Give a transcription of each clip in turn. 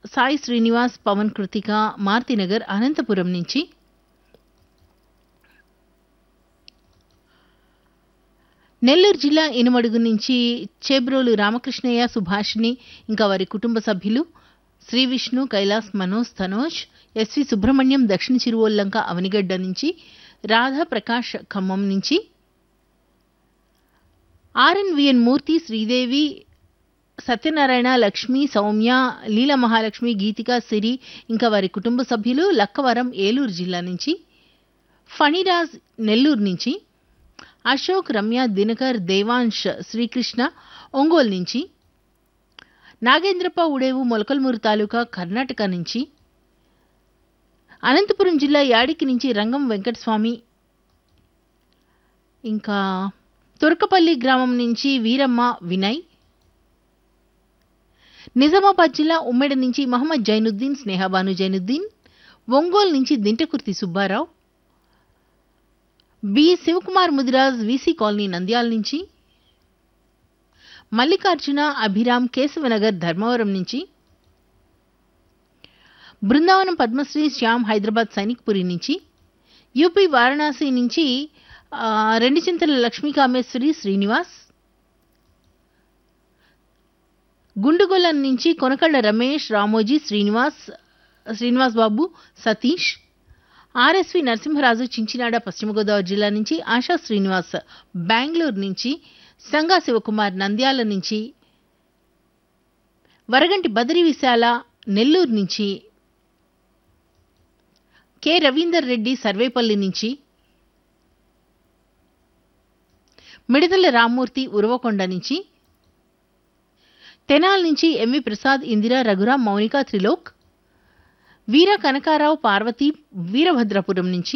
సాయి శ్రీనివాస్ పవన్ కృతిక మారుతినగర్ అనంతపురం నుంచి నెల్లూరు జిల్లా ఇనుమడుగు నుంచి చేబ్రోలు రామకృష్ణయ్య సుభాషిణి ఇంకా వారి కుటుంబ సభ్యులు శ్రీ విష్ణు కైలాస్ మనోజ్ తనోజ్ ఎస్వి సుబ్రహ్మణ్యం దక్షిణ చిరువోల్లంక అవనిగడ్డ నుంచి రాధా ప్రకాష్ ఖమ్మం నుంచి ఆర్ఎన్విఎన్ మూర్తి శ్రీదేవి సత్యనారాయణ లక్ష్మి సౌమ్య లీల మహాలక్ష్మి గీతిక సిరి ఇంకా వారి కుటుంబ సభ్యులు లక్కవరం ఏలూరు జిల్లా నుంచి ఫణిరాజ్ నెల్లూరు నుంచి అశోక్ రమ్య దినకర్ దేవాంశ్ శ్రీకృష్ణ ఒంగోలు నుంచి నాగేంద్రప్ప ఉడేవు మొలకల్మూరు తాలూకా కర్ణాటక నుంచి అనంతపురం జిల్లా యాడికి నుంచి రంగం వెంకటస్వామి ఇంకా తురకపల్లి గ్రామం నుంచి వీరమ్మ వినయ్ నిజామాబాద్ జిల్లా ఉమ్మెడ నుంచి మహమ్మద్ జైనుద్దీన్ స్నేహబాను జైనుద్దీన్ ఒంగోలు నుంచి Dintakurthi Subbarao B Sivakumar Mudiraj VC colony Nandyal నుంచి మల్లికార్జున అభిరామ్ కేశవనగర్ ధర్మవరం నుంచి బృందావనం పద్మశ్రీ శ్యామ్ హైదరాబాద్ సైనిక్పురి నుంచి యూపీ వారణాసి నుంచి ఆ, రెండు చింతల లక్ష్మీ కామేశ్వరి శ్రీనివాస్ గుండుగొల్లం నుంచి కొనకళ్ళ రమేష్ రామోజీ శ్రీనివాస్ శ్రీనివాస్ బాబు సతీష్ ఆర్ఎస్వి నరసింహరాజు చించినాడ పశ్చిమ గోదావరి జిల్లా నుంచి ఆశా శ్రీనివాస్ బెంగళూరు నుంచి సంగా శివకుమార్ నంద్యాల నుంచి వరగంటి బదరి విశాల నెల్లూరు నుంచి కె రవీందర్ రెడ్డి సర్వేపల్లి నుంచి మిడతల రామ్మూర్తి ఉరవకొండ నుంచి తెనాల్ నుంచి ఎంవి ప్రసాద్ ఇందిరా రఘురాం మౌనిక త్రిలోక్ వీర కనకారావు పార్వతి వీరభద్రపురం నుంచి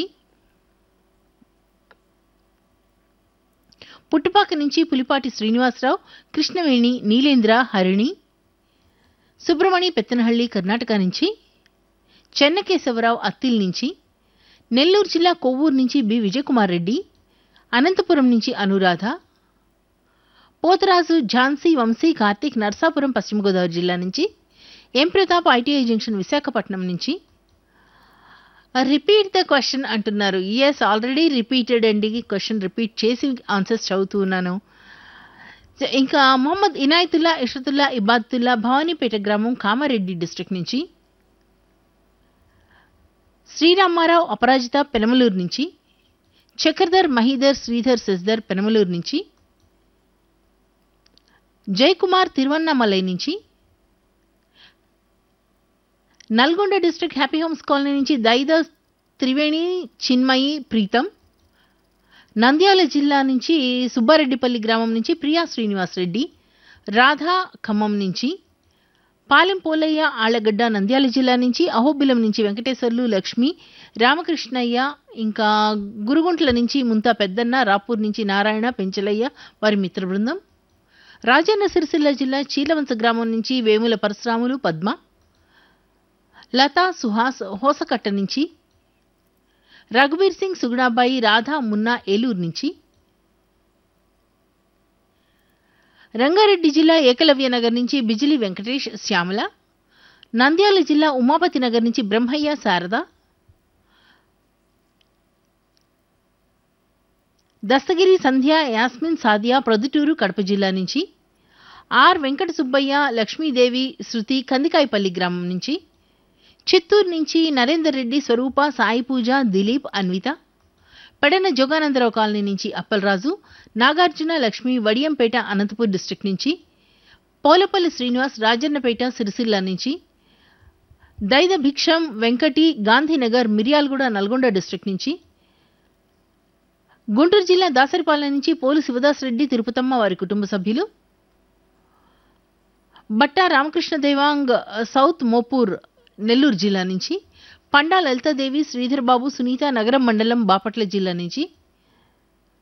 పుట్టుపాక నుంచి పులిపాటి శ్రీనివాసరావు కృష్ణవేణి నీలేంద్ర హరిణి సుబ్రమణి పెత్తనహళ్లి కర్ణాటక నుంచి చెన్నకేశవరావు అత్తిల్ నుంచి నెల్లూరు జిల్లా కొవ్వూరు నుంచి బి విజయకుమార్ రెడ్డి అనంతపురం నుంచి అనురాధ పోతరాజు ఝాన్సీ వంశీ కార్తీక్ నర్సాపురం పశ్చిమ గోదావరి జిల్లా నుంచి M Pratap ITI junction Visakhapatnam నుంచి రిపీట్ ద క్వశ్చన్ అంటున్నారు ఎస్ ఆల్రెడీ రిపీటెడ్ అండి క్వశ్చన్ రిపీట్ చేసి ఆన్సర్స్ చదువుతున్నాను ఇంకా మొహమ్మద్ ఇనాయతుల్లా ఇషతుల్లా ఇబాద్తుల్లా భవానీపేట గ్రామం కామారెడ్డి డిస్ట్రిక్ట్ నుంచి శ్రీరామారావు అపరాజిత పెనమలూరు నుంచి చక్రధర్ మహీధర్ శ్రీధర్ శశిధర్ పెనమలూరు నుంచి జయకుమార్ తిరువన్నామలై నుంచి Nalgonda district happy homes colony నుంచి దైద త్రివేణి చిన్మయి ప్రీతం నంద్యాల జిల్లా నుంచి సుబ్బారెడ్డిపల్లి గ్రామం నుంచి ప్రియా శ్రీనివాస్ రెడ్డి రాధా ఖమ్మం నుంచి పాలెం పోలయ్య ఆళ్లగడ్డ నంద్యాల జిల్లా నుంచి అహోబిలం నుంచి వెంకటేశ్వర్లు లక్ష్మి రామకృష్ణయ్య ఇంకా గురుగుంట్ల నుంచి ముంతా పెద్దన్న రాపూర్ నుంచి నారాయణ పెంచలయ్య వారి మిత్ర బృందం రాజన్న సిరిసిల్ల జిల్లా చీలవంచ గ్రామం నుంచి వేముల పరశురాములు పద్మ లతా సుహాస్ హోసకట్ట నుంచి రఘువీర్ సింగ్ సుగుణాబాయి రాధా మున్నా ఏలూరు నుంచి రంగారెడ్డి జిల్లా ఏకలవ్య నగర్ నుంచి బిజిలి వెంకటేష్ శ్యామల నంద్యాల జిల్లా ఉమాపతి నగర్ నుంచి బ్రహ్మయ్య శారద దస్తగిరి సంధ్య యాస్మిన్ సాదియా ప్రొద్దుటూరు కడప జిల్లా నుంచి ఆర్ వెంకట సుబ్బయ్య లక్ష్మీదేవి శృతి కందికాయపల్లి గ్రామం నుంచి చిత్తూరు నుంచి నరేందర్ రెడ్డి స్వరూప సాయి పూజ దిలీప్ అన్విత పెడన జోగానందరావు కాలనీ నుంచి అప్పలరాజు నాగార్జున లక్ష్మి వడియంపేట అనంతపూర్ డిస్ట్రిక్ట్ నుంచి పోలపల్లి శ్రీనివాస్ రాజన్నపేట సిరిసిల్ల నుంచి దైద భిక్షం వెంకటి గాంధీనగర్ మిర్యాలగూడ నల్గొండ డిస్ట్రిక్ట్ నుంచి గుంటూరు జిల్లా దాసరిపాలెం నుంచి పోలు శివదాస్ రెడ్డి తిరుపతమ్మ వారి కుటుంబ సభ్యులు బట్టా రామకృష్ణ దేవాంగ్ సౌత్ మోపూర్ నెల్లూరు జిల్లా నుంచి పండా లలితాదేవి శ్రీధర్ బాబు సునీత నగరం మండలం బాపట్ల జిల్లా నుంచి